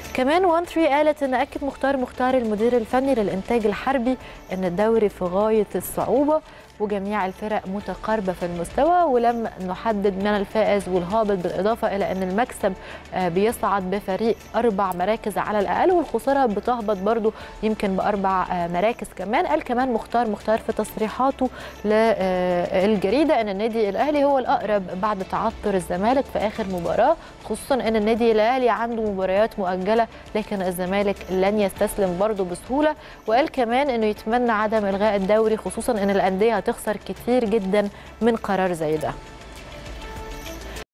كمان وان تري قالت ان اكد مختار مختار المدير الفني للانتاج الحربي ان الدوري في غايه الصعوبه وجميع الفرق متقاربه في المستوى ولم نحدد من الفائز والهابط بالاضافه الى ان المكسب بيصعد بفريق اربع مراكز على الاقل والخساره بتهبط برضو يمكن باربع مراكز كمان قال كمان مختار مختار في تصريحاته للجريده ان النادي الاهلي هو الاقرب بعد تعثر الزمالك في اخر مباراه خصوصا ان النادي الاهلي عنده مباريات مؤجله لكن الزمالك لن يستسلم برضه بسهوله وقال كمان انه يتمنى عدم الغاء الدوري خصوصا ان الانديه هتخسر كتير جدا من قرار زي ده